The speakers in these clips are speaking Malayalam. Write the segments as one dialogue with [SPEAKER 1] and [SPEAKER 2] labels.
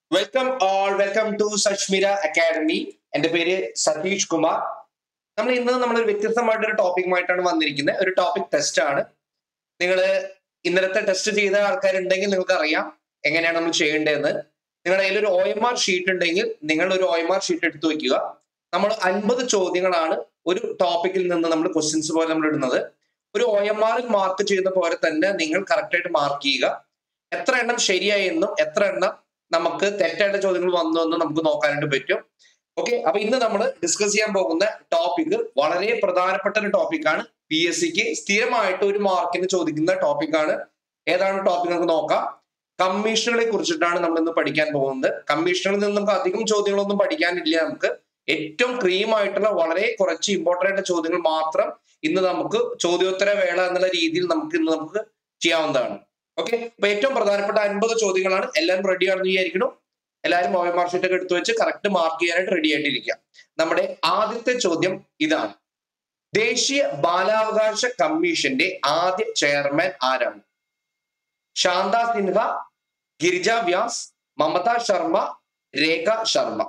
[SPEAKER 1] വെൽക്കം ഓൾ വെൽക്കം ടു സഷ്മിര അക്കാഡമി എന്റെ പേര് സതീഷ് കുമാർ നമ്മൾ ഇന്ന് നമ്മളൊരു വ്യത്യസ്തമായിട്ടൊരു ടോപ്പിക്കുമായിട്ടാണ് വന്നിരിക്കുന്നത് ഒരു ടോപ്പിക് ടെസ്റ്റ് ആണ് നിങ്ങൾ ഇന്നലത്തെ ടെസ്റ്റ് ചെയ്ത ആൾക്കാരുണ്ടെങ്കിൽ നിങ്ങൾക്ക് അറിയാം എങ്ങനെയാണ് നമ്മൾ ചെയ്യേണ്ടതെന്ന് നിങ്ങളുടെ കയ്യിൽ ഒരു ഒ എം ആർ ഷീറ്റ് ഉണ്ടെങ്കിൽ നിങ്ങൾ ഒരു ഒ എം ആർ ഷീറ്റ് എടുത്തു വെക്കുക നമ്മൾ അൻപത് ചോദ്യങ്ങളാണ് ഒരു ടോപ്പിക്കിൽ നിന്ന് നമ്മൾ ക്വസ്റ്റ്യൻസ് പോലെ നമ്മൾ ഇടുന്നത് ഒരു ഒ എം ആറിൽ മാർക്ക് ചെയ്യുന്ന പോലെ തന്നെ നിങ്ങൾ കറക്റ്റ് ആയിട്ട് മാർക്ക് ചെയ്യുക എത്ര എണ്ണം ശരിയായി എന്നും എത്ര എണ്ണം നമുക്ക് തെറ്റായിട്ട് ചോദ്യങ്ങൾ വന്നു എന്നും നമുക്ക് നോക്കാനായിട്ട് പറ്റും ഓക്കെ അപ്പൊ ഇന്ന് നമ്മൾ ഡിസ്കസ് ചെയ്യാൻ പോകുന്ന ടോപ്പിക് വളരെ പ്രധാനപ്പെട്ട ഒരു ടോപ്പിക്കാണ് പി എസ് സിക്ക് സ്ഥിരമായിട്ട് ഒരു മാർക്കിന് ചോദിക്കുന്ന ടോപ്പിക്കാണ് ഏതാണ് ടോപ്പിക് നമുക്ക് നോക്കാം കമ്മീഷനുകളെ കുറിച്ചിട്ടാണ് നമ്മൾ ഇന്ന് പഠിക്കാൻ പോകുന്നത് കമ്മീഷനുകളിൽ നിന്ന് നമുക്ക് അധികം ചോദ്യങ്ങളൊന്നും പഠിക്കാനില്ല നമുക്ക് ഏറ്റവും ക്രീം ആയിട്ടുള്ള വളരെ കുറച്ച് ഇമ്പോർട്ടന്റ് ആയിട്ടുള്ള ചോദ്യങ്ങൾ മാത്രം ഇന്ന് നമുക്ക് ചോദ്യോത്തര വേള എന്നുള്ള രീതിയിൽ നമുക്ക് ഇന്ന് നമുക്ക് ചെയ്യാവുന്നതാണ് ഓക്കെ അപ്പൊ ഏറ്റവും പ്രധാനപ്പെട്ട അൻപത് ചോദ്യങ്ങളാണ് എല്ലാവരും റെഡി ആണെന്ന് വിചാരിക്കുന്നു എല്ലാവരും ഒ എം ആർ ഷീറ്റ് ഒക്കെ എടുത്തു വെച്ച് കറക്റ്റ് മാർക്ക് ചെയ്യാനായിട്ട് റെഡി ആയിട്ടിരിക്കുക നമ്മുടെ ആദ്യത്തെ ചോദ്യം ഇതാണ് ദേശീയ ബാലാവകാശ കമ്മീഷന്റെ ആദ്യ ചെയർമാൻ ആരാണ് ശാന്ത സിൻഹ ഗിരിജ വ്യാസ് മമത ശർമ്മ രേഖ ശർമ്മ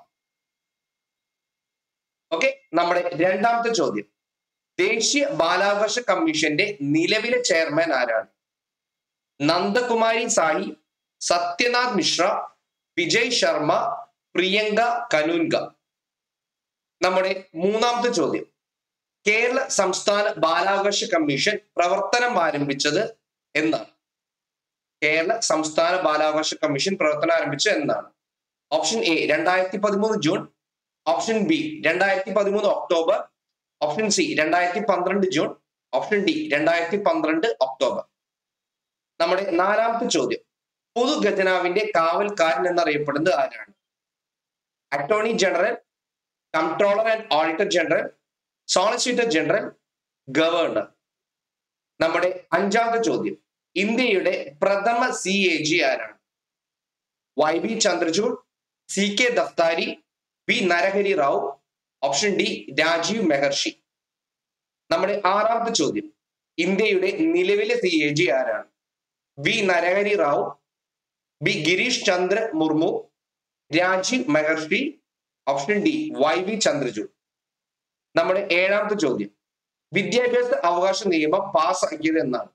[SPEAKER 1] ഓക്കെ നമ്മുടെ രണ്ടാമത്തെ ചോദ്യം ദേശീയ ബാലാവകാശ കമ്മീഷന്റെ നിലവിലെ ചെയർമാൻ ആരാണ് നന്ദകുമാരി സായി സത്യനാഥ് മിശ്ര വിജയ് ശർമ്മ പ്രിയങ്ക കനൂൻക നമ്മുടെ മൂന്നാമത്തെ ചോദ്യം കേരള സംസ്ഥാന ബാലാവകാശ കമ്മീഷൻ പ്രവർത്തനം ആരംഭിച്ചത് എന്നാണ് കേരള സംസ്ഥാന ബാലാവകാശ കമ്മീഷൻ പ്രവർത്തനം ആരംഭിച്ചത് എന്നാണ് ഓപ്ഷൻ എ രണ്ടായിരത്തി പതിമൂന്ന് ജൂൺ ഓപ്ഷൻ ബി രണ്ടായിരത്തി പതിമൂന്ന് ഒക്ടോബർ ഓപ്ഷൻ സി രണ്ടായിരത്തി പന്ത്രണ്ട് ജൂൺ ഓപ്ഷൻ ഡി രണ്ടായിരത്തി പന്ത്രണ്ട് ഒക്ടോബർ നമ്മുടെ നാലാമത്തെ ചോദ്യം പൊതു ഖജനാവിന്റെ കാവൽക്കാരൻ എന്നറിയപ്പെടുന്നത് ആരാണ് attorney general comptroller and auditor general solicitor general governor നമ്മുടെ അഞ്ചാമത്തെ ചോദ്യം ഇന്ത്യയുടെ പ്രഥമ സി എ ജി ആരാണ് Y B Chandrachud C K Daftari B Narahari Rao option D Rajiv Mehrishi നമ്മുടെ ആറാമത്തെ ചോദ്യം ഇന്ത്യയുടെ നിലവിലെ സി എ ജി ആരാണ് V Narahari Rao B Girish Chandra Murmu Rajiv Mehrishi option D Y V Chandrachud നമ്മുടെ ഏഴാമത്തെ ചോദ്യം വിദ്യാഭ്യാസ അവകാശ നിയമം പാസ്സാക്കിയത് എന്നാണ്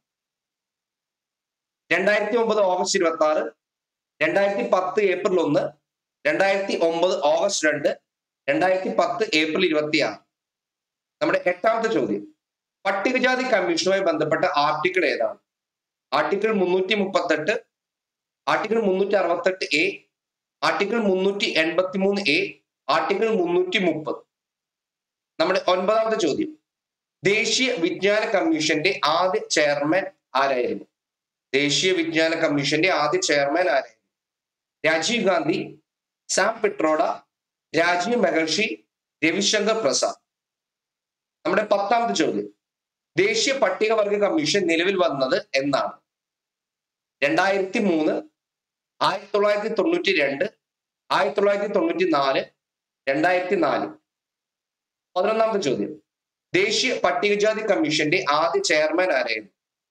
[SPEAKER 1] രണ്ടായിരത്തി ഒമ്പത് ഓഗസ്റ്റ് ഇരുപത്തി ആറ് രണ്ടായിരത്തി പത്ത് ഏപ്രിൽ ഒന്ന് രണ്ടായിരത്തി ഒമ്പത് ഓഗസ്റ്റ് രണ്ട് രണ്ടായിരത്തി പത്ത് ഏപ്രിൽ ഇരുപത്തി ആറ് നമ്മുടെ എട്ടാമത്തെ ചോദ്യം പട്ടികജാതി കമ്മീഷനുമായി ബന്ധപ്പെട്ട ആർട്ടിക്കിൾ ഏതാണ് ആർട്ടിക്കിൾ മുന്നൂറ്റി മുപ്പത്തെട്ട് ആർട്ടിക്കിൾ മുന്നൂറ്റി അറുപത്തെട്ട് എ ആർട്ടിക്കിൾ മുന്നൂറ്റി എൺപത്തി മൂന്ന് എ ആർട്ടിക്കിൾ മുന്നൂറ്റി മുപ്പത് നമ്മുടെ ഒൻപതാമത്തെ ചോദ്യം ദേശീയ വിജ്ഞാന കമ്മീഷന്റെ ആദ്യ ചെയർമാൻ ആരായിരുന്നു ദേശീയ വിജ്ഞാന കമ്മീഷന്റെ ആദ്യ ചെയർമാൻ ആരായിരുന്നു രാജീവ് ഗാന്ധി സാം പിട്രോഡ രാജീവ് മെഹർഷി രവിശങ്കർ പ്രസാദ് നമ്മുടെ പത്താമത്തെ ചോദ്യം ദേശീയ പട്ടികവർഗ കമ്മീഷൻ നിലവിൽ വന്നത് എന്നാണ് രണ്ടായിരത്തി മൂന്ന് ആയിരത്തി തൊള്ളായിരത്തി തൊണ്ണൂറ്റി രണ്ട് ആയിരത്തി തൊള്ളായിരത്തി തൊണ്ണൂറ്റി നാല് രണ്ടായിരത്തി നാല് പതിനൊന്നാമത്തെ ചോദ്യം ദേശീയ പട്ടികജാതി കമ്മീഷന്റെ ആദ്യ ചെയർമാൻ ആരായിരുന്നു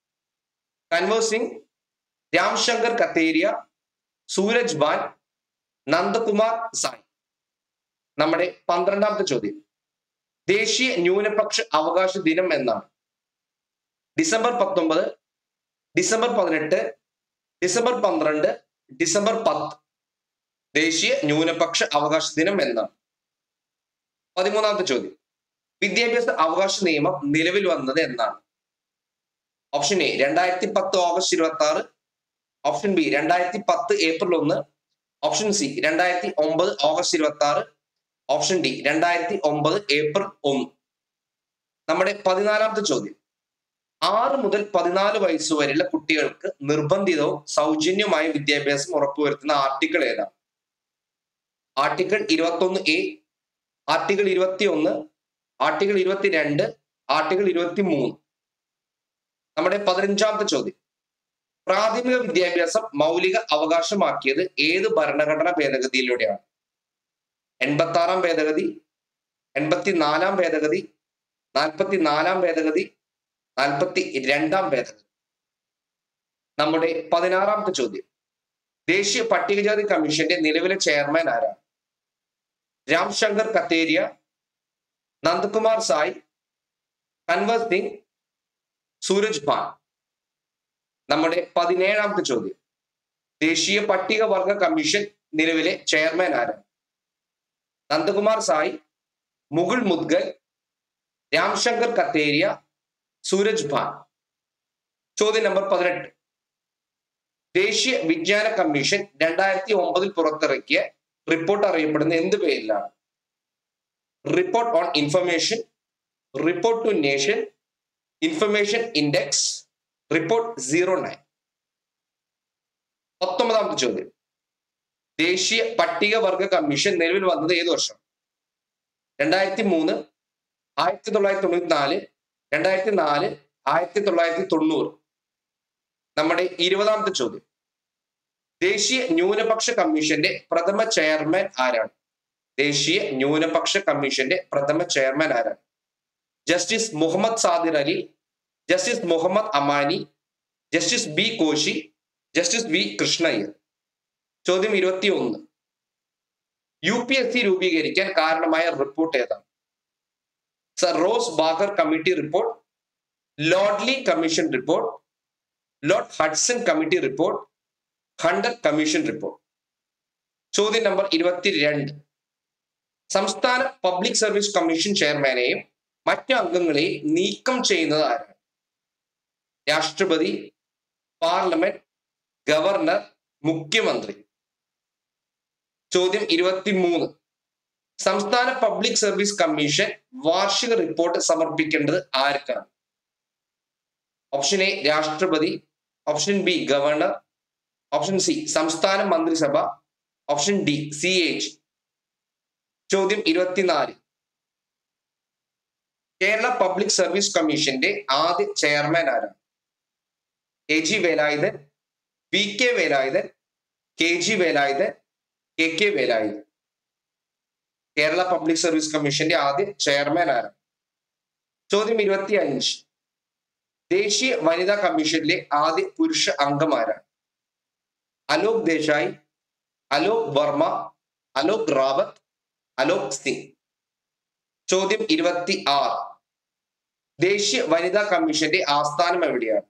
[SPEAKER 1] കൻവർ സിംഗ് രാംശങ്കർ കത്തേരിയ സൂരജ് ബാൻ നന്ദകുമാർ സായ് നമ്മുടെ പന്ത്രണ്ടാമത്തെ ചോദ്യം ദേശീയ ന്യൂനപക്ഷ അവകാശ ദിനം എന്നാണ് ഡിസംബർ പത്തൊമ്പത് ഡിസംബർ പതിനെട്ട് ഡിസംബർ പന്ത്രണ്ട് ഡിസംബർ പത്ത് ദേശീയ ന്യൂനപക്ഷ അവകാശ ദിനം എന്നാണ് പതിമൂന്നാമത്തെ ചോദ്യം വിദ്യാഭ്യാസ അവകാശ നിയമം നിലവിൽ വന്നത് എന്നാണ് ഓപ്ഷൻ എ രണ്ടായിരത്തി പത്ത് ഓഗസ്റ്റ് ഇരുപത്തി ആറ് ഓപ്ഷൻ ബി രണ്ടായിരത്തി പത്ത് ഏപ്രിൽ ഒന്ന് ഓപ്ഷൻ സി രണ്ടായിരത്തി ഒമ്പത് ഓഗസ്റ്റ് ഇരുപത്തി ആറ് ഓപ്ഷൻ ഡി രണ്ടായിരത്തി ഒമ്പത് ഏപ്രിൽ ഒന്ന് നമ്മുടെ പതിനാലാമത്തെ ചോദ്യം ആറ് മുതൽ പതിനാല് വയസ്സ് വരെയുള്ള കുട്ടികൾക്ക് നിർബന്ധിതവും സൗജന്യമായ വിദ്യാഭ്യാസം ഉറപ്പുവരുത്തുന്ന ആർട്ടിക്കിൾ ഏതാണ് ആർട്ടിക്കിൾ ഇരുപത്തൊന്ന് എ ആർട്ടിക്കിൾ ഇരുപത്തി ഒന്ന് ആർട്ടിക്കിൾ ഇരുപത്തിരണ്ട് ആർട്ടിക്കിൾ ഇരുപത്തി മൂന്ന് നമ്മുടെ പതിനഞ്ചാമത്തെ ചോദ്യം പ്രാഥമിക വിദ്യാഭ്യാസം മൗലിക അവകാശമാക്കിയത് ഏത് ഭരണഘടനാ ഭേദഗതിയിലൂടെയാണ് എൺപത്തി ആറാം ഭേദഗതി എൺപത്തിനാലാം ഭേദഗതി നാൽപ്പത്തി നാലാം ഭേദഗതി നാൽപ്പത്തി രണ്ടാം ഭേദഗതി നമ്മുടെ പതിനാറാമത്തെ ചോദ്യം ദേശീയ പട്ടികജാതി കമ്മീഷന്റെ നിലവിലെ ചെയർമാൻ ആരാണ് രാംശങ്കർ കത്തേരിയ നന്ദകുമാർ സായ് കൻവർ സിംഗ് സൂരജ് ഭാൻ നമ്മുടെ പതിനേഴാമത്തെ ചോദ്യം ദേശീയ പട്ടികവർഗ കമ്മീഷൻ നിലവിലെ ചെയർമാൻ ആരാണ് നന്ദകുമാർ സായ് മുകുൾ മുദ്ഗൽ രാംശങ്കർ കത്തേരിയ സൂരജ് ഭാൻ ചോദ്യം നമ്പർ പതിനെട്ട് ദേശീയ വിജ്ഞാന കമ്മീഷൻ രണ്ടായിരത്തി ഒമ്പതിൽ പുറത്തിറക്കിയ റിപ്പോർട്ട് അറിയപ്പെടുന്ന എന്ത് പേരിലാണ് report on information report to nation information index report zero nine പത്തൊമ്പതാമത്തെ ചോദ്യം ദേശീയ പട്ടികവർഗ കമ്മീഷൻ നിലവിൽ വന്നത് ഏത് വർഷം രണ്ടായിരത്തി മൂന്ന് ആയിരത്തി തൊള്ളായിരത്തി തൊണ്ണൂറ്റി നാല് രണ്ടായിരത്തി നാല് ആയിരത്തി തൊള്ളായിരത്തി തൊണ്ണൂറ് നമ്മുടെ ഇരുപതാമത്തെ ചോദ്യം ദേശീയ ന്യൂനപക്ഷ കമ്മീഷന്റെ പ്രഥമ ചെയർമാൻ ആരാണ് ദേശീയ ന്യൂനപക്ഷ കമ്മീഷന്റെ പ്രഥമ ചെയർമാൻ ആരാണ് justice Muhammad Sadir Ali justice Mohammed Amani justice B Koshy justice V Krishna Iyer ചോദ്യം ഇരുപത്തി ഒന്ന് യു പി എസ് സി രൂപീകരിക്കാൻ കാരണമായ റിപ്പോർട്ട് ഏതാണ് sir Ross Barker committee report Lord Lee commission report Lord Hudson committee report Hunter commission report ചോദ്യം നമ്പർ ഇരുപത്തിരണ്ട് സംസ്ഥാന പബ്ലിക് സർവീസ് കമ്മീഷൻ ചെയർമാനെയും മറ്റു അംഗങ്ങളെയും നീക്കം ചെയ്യുന്നത് ആരാണ് രാഷ്ട്രപതി പാർലമെന്റ് ഗവർണർ മുഖ്യമന്ത്രി ചോദ്യം ഇരുപത്തിമൂന്ന് സംസ്ഥാന പബ്ലിക് സർവീസ് കമ്മീഷൻ വാർഷിക റിപ്പോർട്ട് സമർപ്പിക്കേണ്ടത് ആർക്കാണ് ഓപ്ഷൻ എ രാഷ്ട്രപതി option B governor option C സംസ്ഥാന മന്ത്രിസഭ ഓപ്ഷൻ ഡി സി എച്ച് ചോദ്യം ഇരുപത്തിനാല് കേരള പബ്ലിക് സർവീസ് കമ്മീഷന്റെ ആദ്യ ചെയർമാൻ ആരാണ് A G Velayudhan V K Velayudhan K G Velayudhan K K Velayudhan Kerala public service കമ്മീഷന്റെ ആദ്യ ചെയർമാൻ ആരാണ് ചോദ്യം ഇരുപത്തി അഞ്ച് ദേശീയ വനിതാ കമ്മീഷനിലെ ആദ്യ പുരുഷ അംഗമാരാണ് അലോക് ദേശായി അലോക് വർമ്മ അലോക് റാവത്ത് അലോക് സിംഗ് ചോദ്യം ഇരുപത്തി ആറ് ദേശീയ വനിതാ കമ്മീഷന്റെ ആസ്ഥാനം എവിടെയാണ്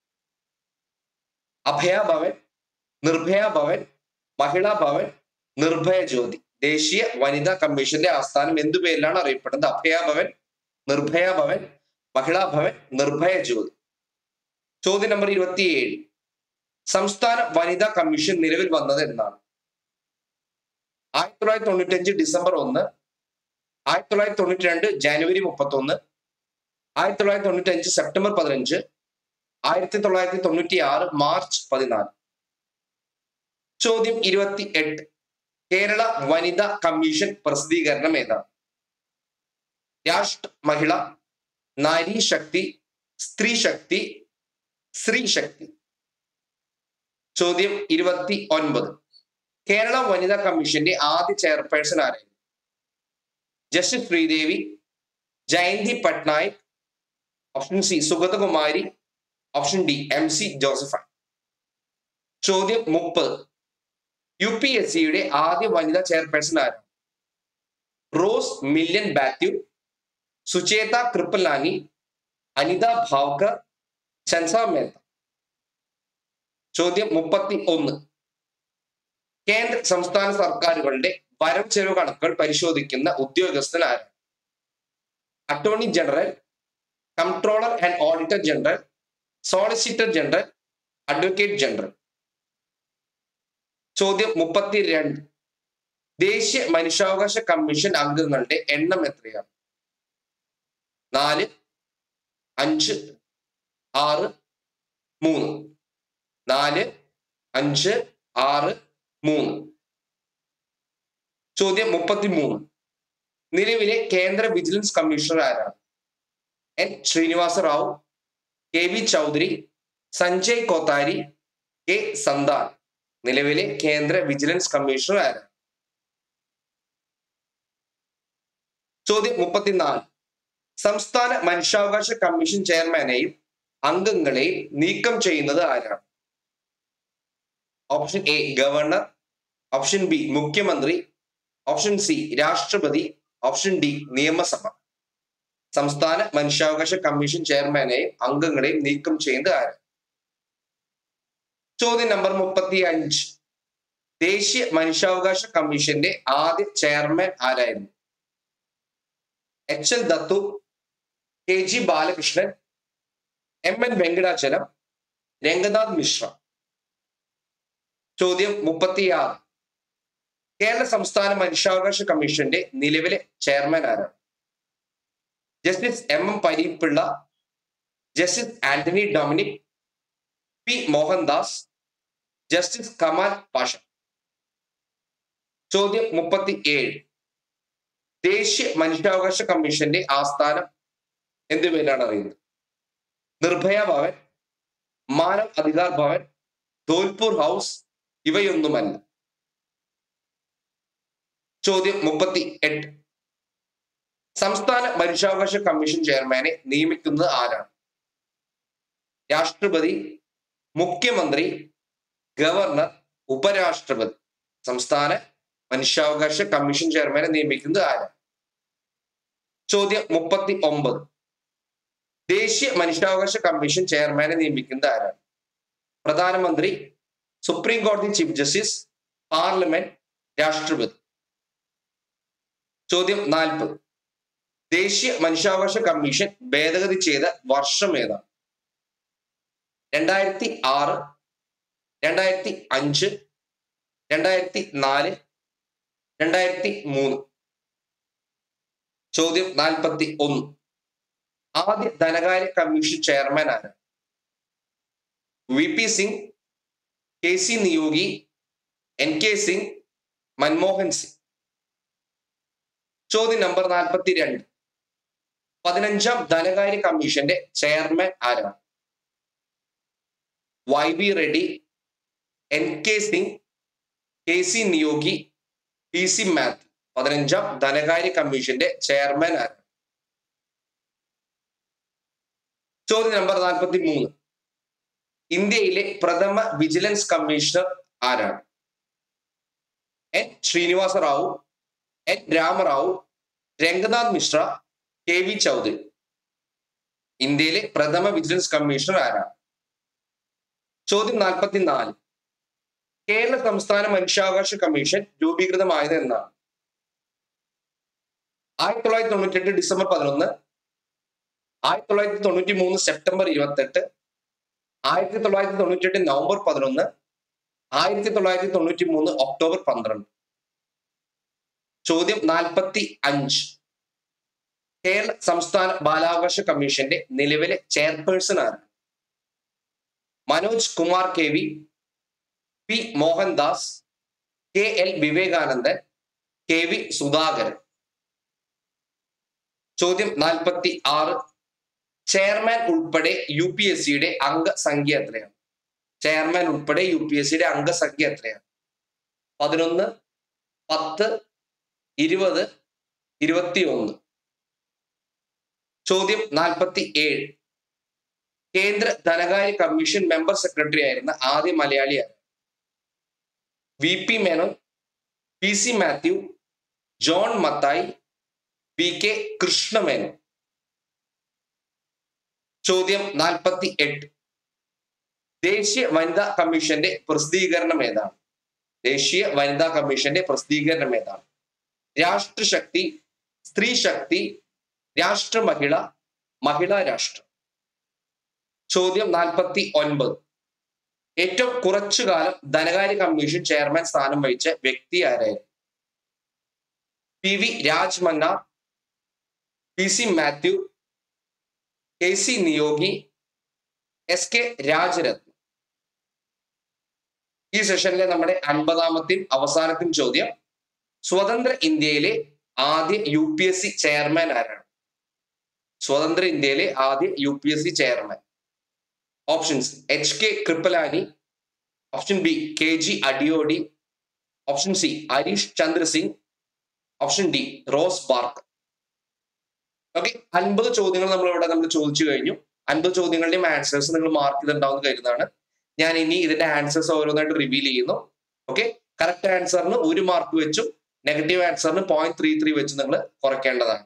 [SPEAKER 1] അഭയ ഭവൻ നിർഭയ ഭവൻ മഹിളാ ഭവൻ നിർഭയ ജ്യോതി ദേശീയ വനിതാ കമ്മീഷന്റെ ആസ്ഥാനം എന്തു പേരിലാണ് അറിയപ്പെടുന്നത് അഭയ ഭവൻ നിർഭയ ഭവൻ മഹിളാ ഭവൻ നിർഭയ ജ്യോതി ചോദ്യം നമ്പർ ഇരുപത്തിയേഴ് സംസ്ഥാന വനിതാ കമ്മീഷൻ നിലവിൽ വന്നത് എന്നാണ് ആയിരത്തി തൊള്ളായിരത്തി തൊണ്ണൂറ്റി അഞ്ച് ഡിസംബർ ഒന്ന് ആയിരത്തി തൊള്ളായിരത്തി തൊണ്ണൂറ്റി രണ്ട് ജനുവരി മുപ്പത്തി ഒന്ന് ആയിരത്തി തൊള്ളായിരത്തി തൊണ്ണൂറ്റി അഞ്ച് സെപ്റ്റംബർ പതിനഞ്ച് ആയിരത്തി തൊള്ളായിരത്തി തൊണ്ണൂറ്റി ആറ് മാർച്ച് പതിനാല് ചോദ്യം ഇരുപത്തി എട്ട് കേരള വനിതാ കമ്മീഷൻ പ്രസിദ്ധീകരണം ഏതാണ് രാഷ്ട്ര മഹിള നാരി ശക്തി സ്ത്രീ ശക്തി സ്ത്രീ ശക്തി ചോദ്യം ഇരുപത്തി ഒൻപത് കേരള വനിതാ കമ്മീഷന്റെ ആദ്യ ചെയർപേഴ്സൺ ആരായിരുന്നു justice Sreedevi Jayanthi Patnaik option C Sugathakumari option D M C Josephine ചോദ്യം മുപ്പത് യു പി എസ് സിയുടെ ആദ്യ വനിതാ ചെയർപേഴ്സൺ ആരാണ് റോസ് മില്യൻ ബാത്യു സുചേത കൃപ്പലാനി അനിത ഭാവ്കർ ചൻസ മേത്ത ചോദ്യം മുപ്പത്തി ഒന്ന് കേന്ദ്ര സംസ്ഥാന സർക്കാരുകളുടെ വരവ് ചെലവ് കണക്കുകൾ പരിശോധിക്കുന്ന ഉദ്യോഗസ്ഥൻ ആരാണ് attorney general comptroller and auditor general solicitor general advocate general ചോദ്യം മുപ്പത്തി രണ്ട് ദേശീയ മനുഷ്യാവകാശ കമ്മീഷൻ അംഗങ്ങളുടെ എണ്ണം എത്രയാണ് നാല് അഞ്ച് ആറ് മൂന്ന് നാല് അഞ്ച് ആറ് മൂന്ന് ചോദ്യം മുപ്പത്തി മൂന്ന് നിലവിലെ കേന്ദ്ര വിജിലൻസ് കമ്മീഷണർ ആരാണ് N Srinivasa Rao K V Chaudhary Sanjay Kothari K Santhan നിലവിലെ കേന്ദ്ര വിജിലൻസ് കമ്മീഷണർ ആരാണ് ചോദ്യം മുപ്പത്തിനാല് സംസ്ഥാന മനുഷ്യാവകാശ കമ്മീഷൻ ചെയർമാനെയും അംഗങ്ങളെയും നീക്കം ചെയ്യുന്നത് ആരാണ് option A governor option B മുഖ്യമന്ത്രി ഓപ്ഷൻ സി രാഷ്ട്രപതി ഓപ്ഷൻ ഡി നിയമസഭ സംസ്ഥാന മനുഷ്യാവകാശ കമ്മീഷൻ ചെയർമാനെയും അംഗങ്ങളെയും നീക്കം ചെയ്യുന്നത് ആര് ചോദ്യം നമ്പർ മുപ്പത്തി അഞ്ച് ദേശീയ മനുഷ്യാവകാശ കമ്മീഷന്റെ ആദ്യ ചെയർമാൻ ആരായിരുന്നു H L Dattu K G Balakrishnan M N Venkatachalam Ranganath Misra ചോദ്യം മുപ്പത്തിയാറ് കേരള സംസ്ഥാന മനുഷ്യാവകാശ കമ്മീഷന്റെ നിലവിലെ ചെയർമാൻ ആരാണ് justice M M Pareepillai justice Antony Dominic P Mohandas justice Kamal Pasha ചോദ്യം മുപ്പത്തി ഏഴ് ദേശീയ മനുഷ്യാവകാശ കമ്മീഷന്റെ ആസ്ഥാനം എന്ത് പേരാണ് അറിയുന്നത് നിർഭയ ഭവൻ മാനവ് അധികാർ ഭവൻ ധോൽപൂർ ഹൗസ് ഇവയൊന്നുമല്ല ചോദ്യം മുപ്പത്തി എട്ട് സംസ്ഥാന മനുഷ്യാവകാശ കമ്മീഷൻ ചെയർമാനെ നിയമിക്കുന്നത് ആരാണ് രാഷ്ട്രപതി മുഖ്യമന്ത്രി ഗവർണർ ഉപരാഷ്ട്രപതി സംസ്ഥാന മനുഷ്യാവകാശ കമ്മീഷൻ ചെയർമാനെ നിയമിക്കുന്നത് ആരാണ് ചോദ്യം മുപ്പത്തി ഒമ്പത് ദേശീയ മനുഷ്യാവകാശ കമ്മീഷൻ ചെയർമാനെ നിയമിക്കുന്നത് ആരാണ് പ്രധാനമന്ത്രി സുപ്രീം കോടതി ചീഫ് ജസ്റ്റിസ് പാർലമെന്റ് രാഷ്ട്രപതി ചോദ്യം നാൽപ്പത് ദേശീയ മനുഷ്യാവകാശ കമ്മീഷൻ ഭേദഗതി ചെയ്ത വർഷം ഏതാണ് രണ്ടായിരത്തി ആറ് രണ്ടായിരത്തി അഞ്ച് രണ്ടായിരത്തി നാല് രണ്ടായിരത്തി മൂന്ന് ചോദ്യം നാൽപ്പത്തി ഒന്ന് ആദ്യ ധനകാര്യ കമ്മീഷൻ ചെയർമാൻ ആരാണ് V P Singh K C Neogy N K Singh Manmohan Singh ചോദ്യം നമ്പർ നാൽപ്പത്തി രണ്ട് പതിനഞ്ചാം ധനകാര്യ കമ്മീഷന്റെ ചെയർമാൻ ആരാണ് Y B Reddy N K Singh K C Neogy P C Mathew പതിനഞ്ചാം ധനകാര്യ കമ്മീഷന്റെ ചെയർമാൻ ആരാണ് ചോദ്യം നമ്പർ നാൽപ്പത്തി മൂന്ന് ഇന്ത്യയിലെ പ്രഥമ വിജിലൻസ് കമ്മീഷണർ ആരാണ് N Srinivasa Rao N Ramarao Ranganath Misra K V Chaudhary ഇന്ത്യയിലെ പ്രഥമ വിജിലൻസ് കമ്മീഷണർ ആരാണ് ചോദ്യം നാൽപ്പത്തിനാല് കേരള സംസ്ഥാന മനുഷ്യാവകാശ കമ്മീഷൻ രൂപീകൃതമായത് എന്നാണ് ആയിരത്തി തൊള്ളായിരത്തി തൊണ്ണൂറ്റി എട്ട് ഡിസംബർ പതിനൊന്ന് ആയിരത്തി തൊള്ളായിരത്തി തൊണ്ണൂറ്റി മൂന്ന് സെപ്റ്റംബർ ഇരുപത്തെട്ട് ആയിരത്തി തൊള്ളായിരത്തി തൊണ്ണൂറ്റി എട്ട് നവംബർ പതിനൊന്ന് ആയിരത്തി തൊള്ളായിരത്തി തൊണ്ണൂറ്റി മൂന്ന് ഒക്ടോബർ പന്ത്രണ്ട് ചോദ്യം നാൽപ്പത്തി അഞ്ച് കേരള സംസ്ഥാന ബാലാവകാശ കമ്മീഷന്റെ നിലവിലെ ചെയർപേഴ്സൺ ആണ് Manoj Kumar K V P Mohandas K L Vivekanandan K V Sudhakaran ചോദ്യം നാൽപ്പത്തി ആറ് ചെയർമാൻ ഉൾപ്പെടെ യു പി എസ് സിയുടെ അംഗസംഖ്യ എത്രയാണ് ചെയർമാൻ ഉൾപ്പെടെ യു പി എസ് സിയുടെ അംഗസംഖ്യ എത്രയാണ് പതിനൊന്ന് പത്ത് ഇരുപത് ഇരുപത്തി ഒന്ന് ചോദ്യം നാൽപ്പത്തി ഏഴ് കേന്ദ്ര ധനകാര്യ കമ്മീഷൻ മെമ്പർ സെക്രട്ടറി ആയിരുന്ന ആദ്യ മലയാളിയാണ് V P Menon P C Mathew John Mathai V K Krishna Menon ചോദ്യം നാൽപ്പത്തി എട്ട് ദേശീയ വനിതാ കമ്മീഷന്റെ പ്രസിദ്ധീകരണം ഏതാണ് ദേശീയ വനിതാ കമ്മീഷന്റെ പ്രസിദ്ധീകരണം ഏതാണ് രാഷ്ട്രശക്തി സ്ത്രീ ശക്തി രാഷ്ട്ര മഹിള മഹിളാ രാഷ്ട്രം ചോദ്യം നാൽപ്പത്തി ഒൻപത് ഏറ്റവും കുറച്ചു കാലം ധനകാര്യ കമ്മീഷൻ ചെയർമാൻ സ്ഥാനം വഹിച്ച വ്യക്തി ആരായിരുന്നു P V Raj Mannar P C Mathew K C Neogy S K Rajaratnam ഈ സെഷനിലെ നമ്മുടെ അൻപതാമത്തെയും അവസാനത്തെയും ചോദ്യം സ്വതന്ത്ര ഇന്ത്യയിലെ ആദ്യ U P S C chairman ആരാണ് സ്വതന്ത്ര ഇന്ത്യയിലെ ആദ്യ U P S C chairman options H K Kripalani option B K G Adiyodi option C Harish Chandra Singh option D Ross Barker okay അൻപത് ചോദ്യങ്ങൾ നമ്മൾ ഇവിടെ നമ്മൾ ചോദിച്ചു കഴിഞ്ഞു അൻപത് ചോദ്യങ്ങളുടെയും ആൻസേഴ്സ് നിങ്ങൾ മാർക്ക് ചെയ്തിട്ടുണ്ടാവുന്ന കരുതാണ് ഞാൻ ഇനി ഇതിന്റെ ആൻസേഴ്സ് ഓരോന്നായിട്ട് റിവീൽ ചെയ്യുന്നു ഓക്കെ കറക്റ്റ് ആൻസറിന് ഒരു മാർക്ക് വെച്ചും നെഗറ്റീവ് ആൻസറിന് പോയിന്റ് ത്രീ ത്രീ വെച്ച് നിങ്ങൾ കുറയ്ക്കേണ്ടതാണ്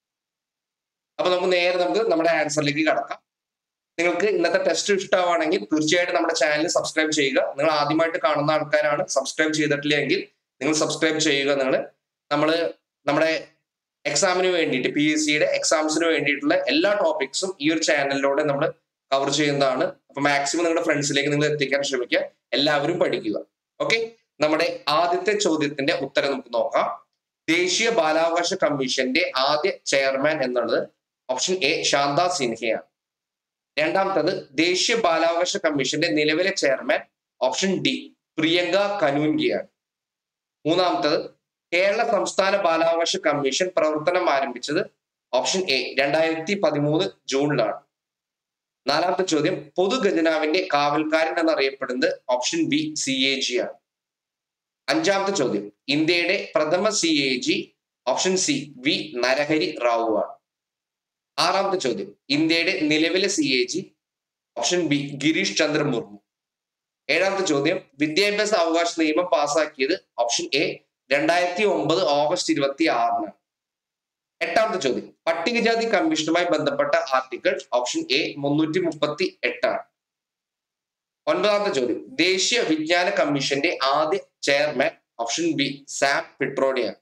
[SPEAKER 1] അപ്പൊ നമുക്ക് നേരെ നമുക്ക് നമ്മുടെ ആൻസറിലേക്ക് കടക്കാം നിങ്ങൾക്ക് ഇന്നത്തെ ടെസ്റ്റ് ഇഷ്ടമാണെങ്കിൽ തീർച്ചയായിട്ടും നമ്മുടെ ചാനൽ സബ്സ്ക്രൈബ് ചെയ്യുക നിങ്ങൾ ആദ്യമായിട്ട് കാണുന്ന ആൾക്കാരാണ് സബ്സ്ക്രൈബ് ചെയ്തിട്ടില്ലെങ്കിൽ നിങ്ങൾ സബ്സ്ക്രൈബ് ചെയ്യുക നിങ്ങൾ നമ്മൾ നമ്മുടെ എക്സാമിന് വേണ്ടിയിട്ട് പി എസ് സിയുടെ എക്സാംസിന് വേണ്ടിയിട്ടുള്ള എല്ലാ ടോപ്പിക്സും ഈ ഒരു ചാനലിലൂടെ നമ്മൾ കവർ ചെയ്യുന്നതാണ് അപ്പൊ മാക്സിമം നിങ്ങളുടെ ഫ്രണ്ട്സിലേക്ക് നിങ്ങൾ എത്തിക്കാൻ ശ്രമിക്കുക എല്ലാവരും പഠിക്കുക ഓക്കെ നമ്മുടെ ആദ്യത്തെ ചോദ്യത്തിന്റെ ഉത്തരം നമുക്ക് നോക്കാം ദേശീയ ബാലാവകാശ കമ്മീഷന്റെ ആദ്യ ചെയർമാൻ എന്നുള്ളത് ഓപ്ഷൻ എ ശാന്ത സിൻഹയാണ് രണ്ടാമത്തത് ദേശീയ ബാലാവകാശ കമ്മീഷന്റെ നിലവിലെ ചെയർമാൻ ഓപ്ഷൻ ഡി പ്രിയങ്ക കനൂൻഗിയാണ് മൂന്നാമത്തത് കേരള സംസ്ഥാന ബാലാവകാശ കമ്മീഷൻ പ്രവർത്തനം ആരംഭിച്ചത് ഓപ്ഷൻ എ രണ്ടായിരത്തി പതിമൂന്ന് ജൂണിലാണ് നാലാമത്തെ ചോദ്യം പൊതുഖജനാവിന്റെ കാവൽക്കാരൻ എന്നറിയപ്പെടുന്നത് option B C A G ആണ് അഞ്ചാമത്തെ ചോദ്യം ഇന്ത്യയുടെ പ്രഥമ C A G option C V Narahari Rao ആണ് ആറാമത്തെ ചോദ്യം ഇന്ത്യയുടെ നിലവിലെ C A G option B Girish Chandra Murmu ഏഴാമത്തെ ചോദ്യം വിദ്യാഭ്യാസ അവകാശ നിയമം പാസാക്കിയത് ഓപ്ഷൻ എ രണ്ടായിരത്തി ഒമ്പത് ഓഗസ്റ്റ് ഇരുപത്തി ആറിന് എട്ടാമത്തെ ചോദ്യം പട്ടികജാതി കമ്മീഷനുമായി ബന്ധപ്പെട്ട ആർട്ടിക്കിൾ ഓപ്ഷൻ എ മുന്നൂറ്റി മുപ്പത്തി എട്ടാണ് ഒൻപതാമത്തെ ചോദ്യം ദേശീയ വിജ്ഞാന കമ്മീഷന്റെ ആദ്യ ചെയർമാൻ ഓപ്ഷൻ ബി സാം പിട്രോഡിയാണ്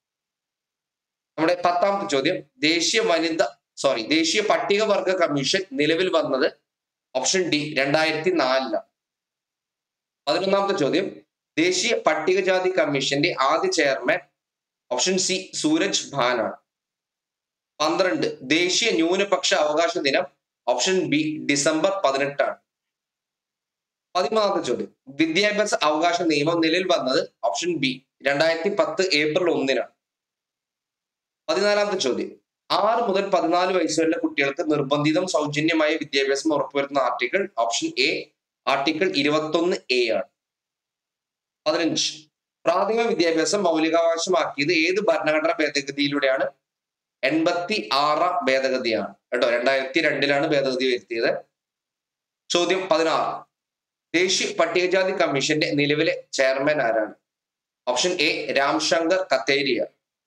[SPEAKER 1] നമ്മുടെ പത്താമത്തെ ചോദ്യം ദേശീയ വനിത സോറി ദേശീയ പട്ടികവർഗ കമ്മീഷൻ നിലവിൽ വന്നത് ഓപ്ഷൻ ഡി രണ്ടായിരത്തി നാലിലാണ് പതിനൊന്നാമത്തെ ചോദ്യം ദേശീയ പട്ടികജാതി കമ്മീഷന്റെ ആദ്യ ചെയർമാൻ ഓപ്ഷൻ സി സൂരജ് ഭാനാണ് പന്ത്രണ്ട് ദേശീയ ന്യൂനപക്ഷ അവകാശ ദിനം ഓപ്ഷൻ ബി ഡിസംബർ പതിനെട്ടാണ് പതിമൂന്നാമത്തെ ചോദ്യം വിദ്യാഭ്യാസ അവകാശ നിയമം നിലവിൽ വന്നത് ഓപ്ഷൻ ബി രണ്ടായിരത്തി പത്ത് ഏപ്രിൽ ഒന്നിനാണ് പതിനാലാമത്തെ ചോദ്യം ആറ് മുതൽ പതിനാല് വയസ്സുവരെയുള്ള കുട്ടികൾക്ക് നിർബന്ധിതം സൗജന്യമായ വിദ്യാഭ്യാസം ഉറപ്പുവരുത്തുന്ന ആർട്ടിക്കിൾ ഓപ്ഷൻ എ ആർട്ടിക്കിൾ ഇരുപത്തൊന്ന് എ ആണ് പതിനഞ്ച് പ്രാഥമിക വിദ്യാഭ്യാസം മൗലികാവകാശമാക്കിയത് ഏത് ഭരണഘടനാ ഭേദഗതിയിലൂടെയാണ് എൺപത്തി ആറാം ഭേദഗതിയാണ് കേട്ടോ രണ്ടായിരത്തി രണ്ടിലാണ് ഭേദഗതി വരുത്തിയത് ചോദ്യം പതിനാറ് ദേശീയ പട്ടികജാതി കമ്മീഷന്റെ നിലവിലെ ചെയർമാൻ ആരാണ് ഓപ്ഷൻ എ രാംശങ്കർ കത്തേരിയ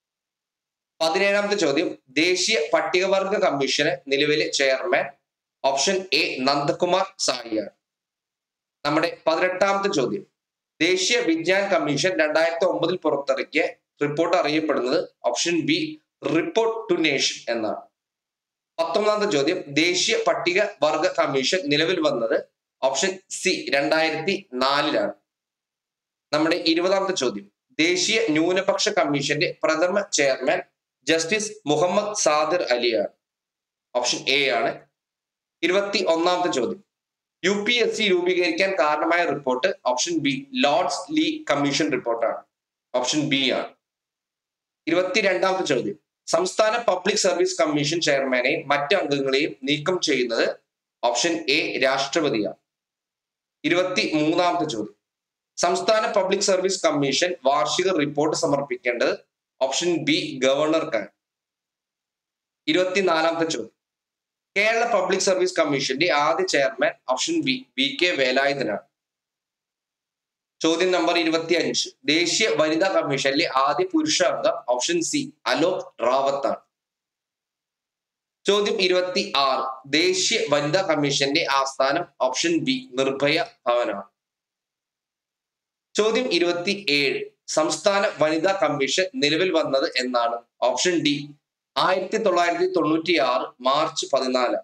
[SPEAKER 1] പതിനേഴാമത്തെ ചോദ്യം ദേശീയ പട്ടികവർഗ കമ്മീഷന് നിലവിലെ ചെയർമാൻ ഓപ്ഷൻ എ നന്ദകുമാർ സായിയാണ് നമ്മുടെ പതിനെട്ടാമത്തെ ചോദ്യം ദേശീയ വിജ്ഞാൻ കമ്മീഷൻ രണ്ടായിരത്തി ഒമ്പതിൽ പുറത്തിറക്കിയ റിപ്പോർട്ട് അറിയപ്പെടുന്നത് option B report to nation എന്നാണ് പത്തൊമ്പതാമത്തെ ചോദ്യം ദേശീയ പട്ടിക വർഗ കമ്മീഷൻ നിലവിൽ വന്നത് ഓപ്ഷൻ സി രണ്ടായിരത്തി നാലിലാണ് നമ്മുടെ ഇരുപതാമത്തെ ചോദ്യം ദേശീയ ന്യൂനപക്ഷ കമ്മീഷന്റെ പ്രഥമ ചെയർമാൻ ജസ്റ്റിസ് മുഹമ്മദ് സാദിർ അലിയാണ് ഓപ്ഷൻ എ ആണ് ഇരുപത്തി ഒന്നാമത്തെ ചോദ്യം യു പി എസ് സി രൂപീകരിക്കാൻ കാരണമായ report option B Lords Lee commission റിപ്പോർട്ടാണ് ഓപ്ഷൻ ബി ആണ് ഇരുപത്തിരണ്ടാമത്തെ ചോദ്യം സംസ്ഥാന പബ്ലിക് സർവീസ് കമ്മീഷൻ ചെയർമാനെയും മറ്റ് അംഗങ്ങളെയും നീക്കം ചെയ്യുന്നത് ഓപ്ഷൻ എ രാഷ്ട്രപതിയാണ് ഇരുപത്തി മൂന്നാമത്തെ ചോദ്യം സംസ്ഥാന പബ്ലിക് സർവീസ് കമ്മീഷൻ വാർഷിക റിപ്പോർട്ട് സമർപ്പിക്കേണ്ടത് ഓപ്ഷൻ ബി ഗവർണർക്കാണ് ഇരുപത്തിനാലാമത്തെ ചോദ്യം കേരള പബ്ലിക് സർവീസ് കമ്മീഷന്റെ ആദ്യ chairman option B V K വേലായുധനാണ് ചോദ്യം നമ്പർ ഇരുപത്തി അഞ്ച് ദേശീയ വനിതാ കമ്മീഷനിലെ ആദ്യ പുരുഷ അംഗം ഓപ്ഷൻ സി അലോക് റാവത്ത് ആണ് ചോദ്യം ഇരുപത്തി ആറ് ദേശീയ വനിതാ കമ്മീഷന്റെ ആസ്ഥാനം ഓപ്ഷൻ ബി നിർഭയ ഭവനാണ് ചോദ്യം ഇരുപത്തി ഏഴ് സംസ്ഥാന വനിതാ കമ്മീഷൻ നിലവിൽ വന്നത് എന്നാണ് ഓപ്ഷൻ ഡി ആയിരത്തി തൊള്ളായിരത്തി തൊണ്ണൂറ്റി ആറ് മാർച്ച് പതിനാല്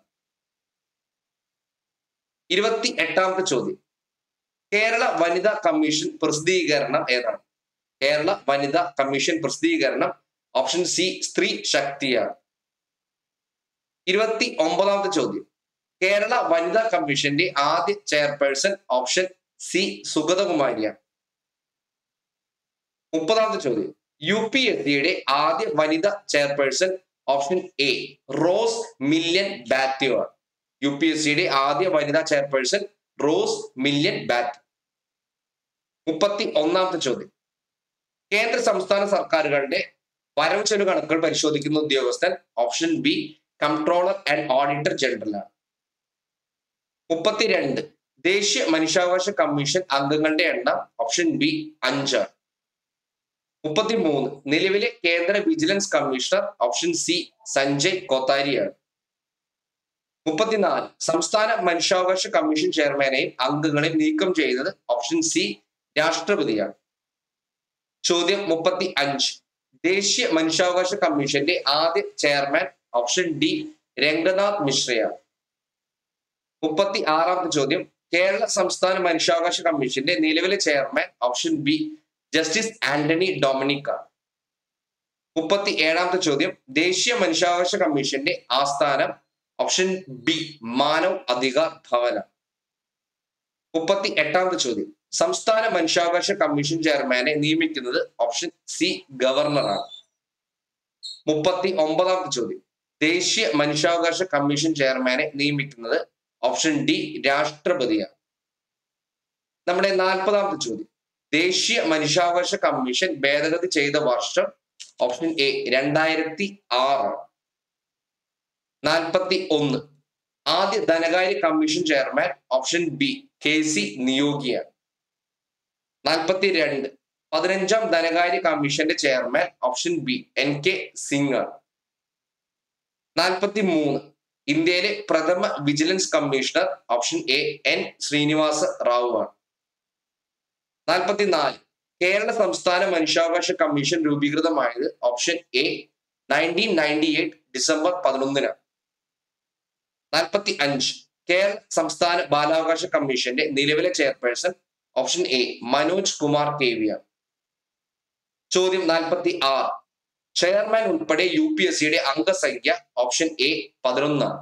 [SPEAKER 1] ഇരുപത്തി എട്ടാമത്തെ ചോദ്യം കേരള വനിതാ കമ്മീഷൻ പ്രസിദ്ധീകരണം ഏതാണ് കേരള വനിതാ കമ്മീഷൻ പ്രസിദ്ധീകരണം ഓപ്ഷൻ സി സ്ത്രീ ശക്തിയാണ് ഇരുപത്തി ഒമ്പതാമത്തെ ചോദ്യം കേരള വനിതാ കമ്മീഷന്റെ ആദ്യ ചെയർപേഴ്സൺ ഓപ്ഷൻ സി സുഗതകുമാരിയാണ് മുപ്പതാമത്തെ ചോദ്യം യു പി എസ് സിയുടെ ആദ്യ വനിതാ chairperson option A Rose Millian Bathew ആണ് യു പി എസ് സിയുടെ ആദ്യ വനിതാ ചെയർപേഴ്സൺ റോസ് മില്യൻ ബാറ്റ് മുപ്പത്തി ഒന്നാമത്തെ ചോദ്യം കേന്ദ്ര സംസ്ഥാന സർക്കാരുകളുടെ വരവ് ചെലവ് കണക്കുകൾ പരിശോധിക്കുന്ന ഉദ്യോഗസ്ഥൻ option B comptroller and auditor general ആണ് മുപ്പത്തിരണ്ട് ദേശീയ മനുഷ്യാവകാശ കമ്മീഷൻ അംഗങ്ങളുടെ എണ്ണം ഓപ്ഷൻ ബി അഞ്ചാണ് മുപ്പത്തിമൂന്ന് നിലവിലെ കേന്ദ്ര vigilance commissioner option C Sanjay കോത്താരിയാണ് മുപ്പത്തിനാല് സംസ്ഥാന മനുഷ്യാവകാശ കമ്മീഷൻ ചെയർമാനെയും അംഗങ്ങളെയും നീക്കം ചെയ്തത് ഓപ്ഷൻ സി രാഷ്ട്രപതിയാണ് ചോദ്യം മുപ്പത്തി അഞ്ച് ദേശീയ മനുഷ്യാവകാശ കമ്മീഷന്റെ ആദ്യ ചെയർമാൻ ഓപ്ഷൻ ഡി രംഗനാഥ് മിശ്രയാണ് മുപ്പത്തി ആറാമത്തെ ചോദ്യം കേരള സംസ്ഥാന മനുഷ്യാവകാശ കമ്മീഷന്റെ നിലവിലെ chairman option B justice Antony Dominic മുപ്പത്തി ഏഴാമത്തെ ചോദ്യം ദേശീയ മനുഷ്യാവകാശ കമ്മീഷന്റെ ആസ്ഥാനം ഓപ്ഷൻ ബി മാനവ് അധികാർ ഭവന മുപ്പത്തി എട്ടാമത്തെ ചോദ്യം സംസ്ഥാന മനുഷ്യാവകാശ കമ്മീഷൻ ചെയർമാനെ നിയമിക്കുന്നത് ഓപ്ഷൻ സി ഗവർണറാണ് മുപ്പത്തി ഒമ്പതാമത്തെ ചോദ്യം ദേശീയ മനുഷ്യാവകാശ കമ്മീഷൻ ചെയർമാനെ നിയമിക്കുന്നത് ഓപ്ഷൻ ഡി രാഷ്ട്രപതിയാണ് നമ്മുടെ നാൽപ്പതാമത്തെ ചോദ്യം ദേശീയ മനുഷ്യാവകാശ കമ്മീഷൻ ഭേദഗതി ചെയ്ത വർഷം ഓപ്ഷൻ എ രണ്ടായിരത്തി ആറ് നാൽപ്പത്തി ഒന്ന് ആദ്യ ധനകാര്യ commission chairman option B K C നിയോഗിയാണ് നാൽപ്പത്തി രണ്ട് പതിനഞ്ചാം ധനകാര്യ കമ്മീഷന്റെ chairman option B N K Singh ആണ് നാൽപ്പത്തി മൂന്ന് ഇന്ത്യയിലെ പ്രഥമ vigilance commissioner option A N Srinivasa Rao ആണ് നാൽപ്പത്തിനാല് കേരള സംസ്ഥാന മനുഷ്യാവകാശ കമ്മീഷൻ രൂപീകൃതമായത് option A nineteen ninety eight December പതിനൊന്നിനാണ് നാൽപ്പത്തി അഞ്ച് കേരള സംസ്ഥാന ബാലാവകാശ കമ്മീഷന്റെ നിലവിലെ chairperson option A Manoj Kumar K V ആണ് ചോദ്യം നാൽപ്പത്തി ആറ് ചെയർമാൻ ഉൾപ്പെടെ യു പി എസ് സിയുടെ അംഗസംഖ്യ ഓപ്ഷൻ എ പതിനൊന്നാണ്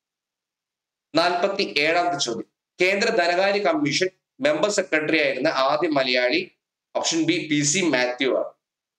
[SPEAKER 1] നാൽപ്പത്തി ഏഴാമത്തെ ചോദ്യം കേന്ദ്ര ധനകാര്യ കമ്മീഷൻ മെമ്പർ സെക്രട്ടറി ആയിരുന്ന ആദ്യ Malayali option B P C Mathew ആണ്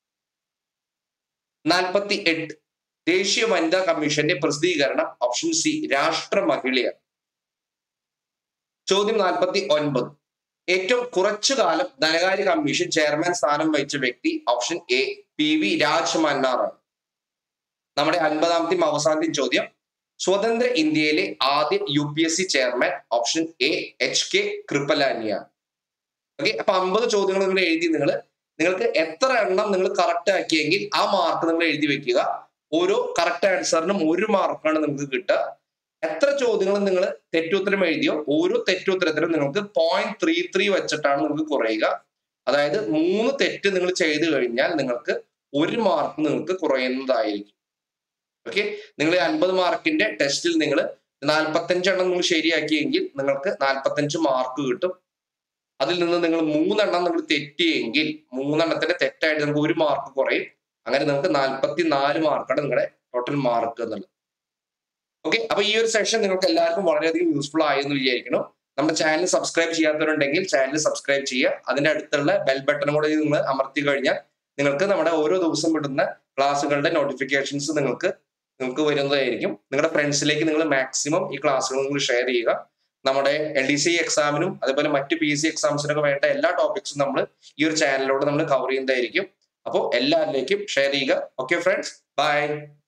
[SPEAKER 1] നാൽപ്പത്തി എട്ട് ദേശീയ വനിതാ കമ്മീഷന്റെ പ്രസിദ്ധീകരണം ഓപ്ഷൻ സി രാഷ്ട്ര മഹിളയാണ് ചോദ്യം നാൽപ്പത്തി ഒൻപത് ഏറ്റവും കുറച്ചു കാലം ധനകാര്യ കമ്മീഷൻ ചെയർമാൻ സ്ഥാനം വഹിച്ച വ്യക്തി option A P V Raj മന്നാറാണ് നമ്മുടെ അൻപതാമത്തെയും അവസാനത്തെയും ചോദ്യം സ്വതന്ത്ര ഇന്ത്യയിലെ ആദ്യ U P S C chairman option A H K കൃപലാനിയാണ് ഓക്കെ അപ്പൊ അമ്പത് ചോദ്യങ്ങൾ നിങ്ങൾ എഴുതി നിങ്ങൾ നിങ്ങൾക്ക് എത്ര എണ്ണം നിങ്ങൾ കറക്റ്റ് ആക്കിയെങ്കിൽ ആ മാർക്ക് നിങ്ങൾ എഴുതി വെക്കുക ഓരോ കറക്റ്റ് ആൻസറിനും ഒരു മാർക്കാണ് നിങ്ങൾക്ക് കിട്ടുക എത്ര ചോദ്യങ്ങൾ നിങ്ങൾ തെറ്റുത്തരം എഴുതിയോ ഓരോ തെറ്റുത്തരത്തിനും നിങ്ങൾക്ക് പോയിന്റ് ത്രീ ത്രീ വെച്ചിട്ടാണ് നിങ്ങൾക്ക് കുറയുക അതായത് മൂന്ന് തെറ്റ് നിങ്ങൾ ചെയ്തു കഴിഞ്ഞാൽ നിങ്ങൾക്ക് ഒരു മാർക്ക് നിങ്ങൾക്ക് കുറയുന്നതായിരിക്കും ഓക്കെ നിങ്ങൾ അൻപത് മാർക്കിന്റെ ടെസ്റ്റിൽ നിങ്ങൾ നാൽപ്പത്തഞ്ചെണ്ണം നിങ്ങൾ ശരിയാക്കിയെങ്കിൽ നിങ്ങൾക്ക് നാൽപ്പത്തഞ്ച് മാർക്ക് കിട്ടും അതിൽ നിന്ന് നിങ്ങൾ മൂന്നെണ്ണം നിങ്ങൾ തെറ്റിയെങ്കിൽ മൂന്നെണ്ണത്തിന്റെ തെറ്റായിട്ട് നിങ്ങൾക്ക് ഒരു മാർക്ക് കുറയും അങ്ങനെ നിങ്ങൾക്ക് നാൽപ്പത്തി നാല് മാർക്കാണ് നിങ്ങളുടെ ടോട്ടൽ മാർക്ക് എന്നുള്ളത് ഓക്കെ അപ്പൊ ഈ ഒരു സെഷൻ നിങ്ങൾക്ക് എല്ലാവർക്കും വളരെയധികം യൂസ്ഫുൾ ആയെന്ന് വിചാരിക്കണം നമ്മുടെ ചാനൽ സബ്സ്ക്രൈബ് ചെയ്യാത്തവരുണ്ടെങ്കിൽ ചാനൽ സബ്സ്ക്രൈബ് ചെയ്യുക അതിന്റെ അടുത്തുള്ള ബെൽ ബട്ടണും കൂടെ നിങ്ങൾ അമർത്തി കഴിഞ്ഞാൽ നിങ്ങൾക്ക് നമ്മുടെ ഓരോ ദിവസം വിടുന്ന ക്ലാസ്സുകളുടെ നോട്ടിഫിക്കേഷൻസ് നിങ്ങൾക്ക് നിങ്ങൾക്ക് വരുന്നതായിരിക്കും നിങ്ങളുടെ ഫ്രണ്ട്സിലേക്ക് നിങ്ങൾ മാക്സിമം ഈ ക്ലാസ്സുകൾ നിങ്ങൾ ഷെയർ ചെയ്യുക നമ്മുടെ എൽ ഡി സി എക്സാമിനും അതുപോലെ മറ്റ് പി സി എക്സാംസിനൊക്കെ വേണ്ട എല്ലാ ടോപ്പിക്സും നമ്മൾ ഈ ഒരു ചാനലിലൂടെ നമ്മൾ കവർ ചെയ്യുന്നതായിരിക്കും അപ്പോൾ എല്ലാവരിലേക്കും ഷെയർ ചെയ്യുക ഓക്കെ ഫ്രണ്ട്സ് ബൈ